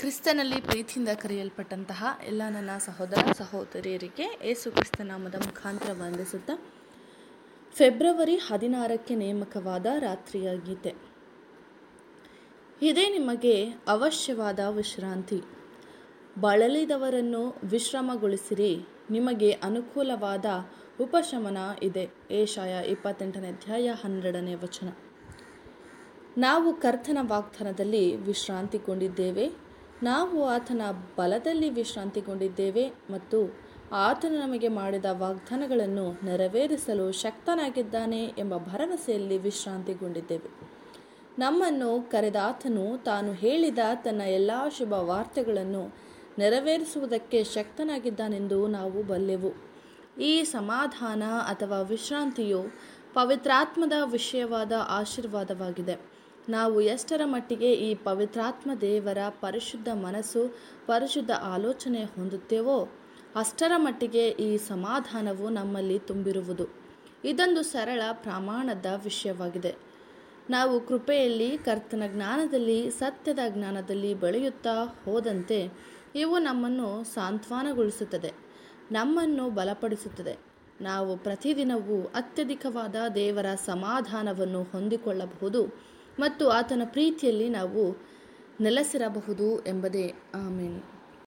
ಕ್ರಿಸ್ತನಲ್ಲಿ ಪ್ರೀತಿಯಿಂದ ಕರೆಯಲ್ಪಟ್ಟಂತಹ ಎಲ್ಲ ನನ್ನ ಸಹೋದರ ಸಹೋದರಿಯರಿಗೆ ಏಸು ಕ್ರಿಸ್ತ ನಾಮದ ಮುಖಾಂತರ ವಂದಿಸುತ್ತಾ ಫೆಬ್ರವರಿ ಹದಿನಾರಕ್ಕೆ ನೇಮಕವಾದ ರಾತ್ರಿಯ ಗೀತೆ ಇದೇ ನಿಮಗೆ ಅವಶ್ಯವಾದ ವಿಶ್ರಾಂತಿ ಬಳಲಿದವರನ್ನು ವಿಶ್ರಮಗೊಳಿಸಿರಿ ನಿಮಗೆ ಅನುಕೂಲವಾದ ಉಪಶಮನ ಇದೆ ಏಷಾಯ ಇಪ್ಪತ್ತೆಂಟನೇ ಅಧ್ಯಾಯ ಹನ್ನೆರಡನೇ ವಚನ ನಾವು ಕರ್ತನ ವಾಗ್ದಾನದಲ್ಲಿ ವಿಶ್ರಾಂತಿಗೊಂಡಿದ್ದೇವೆ ನಾವು ಆತನ ಬಲದಲ್ಲಿ ವಿಶ್ರಾಂತಿಗೊಂಡಿದ್ದೇವೆ ಮತ್ತು ಆತನು ನಮಗೆ ಮಾಡಿದ ವಾಗ್ದಾನಗಳನ್ನು ನೆರವೇರಿಸಲು ಶಕ್ತನಾಗಿದ್ದಾನೆ ಎಂಬ ಭರವಸೆಯಲ್ಲಿ ವಿಶ್ರಾಂತಿಗೊಂಡಿದ್ದೇವೆ ನಮ್ಮನ್ನು ಕರೆದ ಆತನು ತಾನು ಹೇಳಿದ ತನ್ನ ಎಲ್ಲ ಶುಭ ವಾರ್ತೆಗಳನ್ನು ನೆರವೇರಿಸುವುದಕ್ಕೆ ಶಕ್ತನಾಗಿದ್ದಾನೆಂದು ನಾವು ಬಲ್ಲೆವು ಈ ಸಮಾಧಾನ ಅಥವಾ ವಿಶ್ರಾಂತಿಯು ಪವಿತ್ರಾತ್ಮದ ವಿಷಯವಾದ ಆಶೀರ್ವಾದವಾಗಿದೆ ನಾವು ಎಷ್ಟರ ಮಟ್ಟಿಗೆ ಈ ಪವಿತ್ರಾತ್ಮ ದೇವರ ಪರಿಶುದ್ಧ ಮನಸ್ಸು ಪರಿಶುದ್ಧ ಆಲೋಚನೆ ಹೊಂದುತ್ತೇವೋ ಅಷ್ಟರ ಮಟ್ಟಿಗೆ ಈ ಸಮಾಧಾನವು ನಮ್ಮಲ್ಲಿ ತುಂಬಿರುವುದು ಇದೊಂದು ಸರಳ ಪ್ರಮಾಣದ ವಿಷಯವಾಗಿದೆ ನಾವು ಕೃಪೆಯಲ್ಲಿ ಕರ್ತನ ಜ್ಞಾನದಲ್ಲಿ ಸತ್ಯದ ಜ್ಞಾನದಲ್ಲಿ ಬೆಳೆಯುತ್ತಾ ಹೋದಂತೆ ಇವು ನಮ್ಮನ್ನು ಸಾಂತ್ವನಗೊಳಿಸುತ್ತದೆ ನಮ್ಮನ್ನು ಬಲಪಡಿಸುತ್ತದೆ ನಾವು ಪ್ರತಿದಿನವೂ ಅತ್ಯಧಿಕವಾದ ದೇವರ ಸಮಾಧಾನವನ್ನು ಹೊಂದಿಕೊಳ್ಳಬಹುದು ಮತ್ತು ಆತನ ಪ್ರೀತಿಯಲ್ಲಿ ನಾವು ನೆಲೆಸಿರಬಹುದು ಎಂಬುದೇ ಆಮೇಲೆ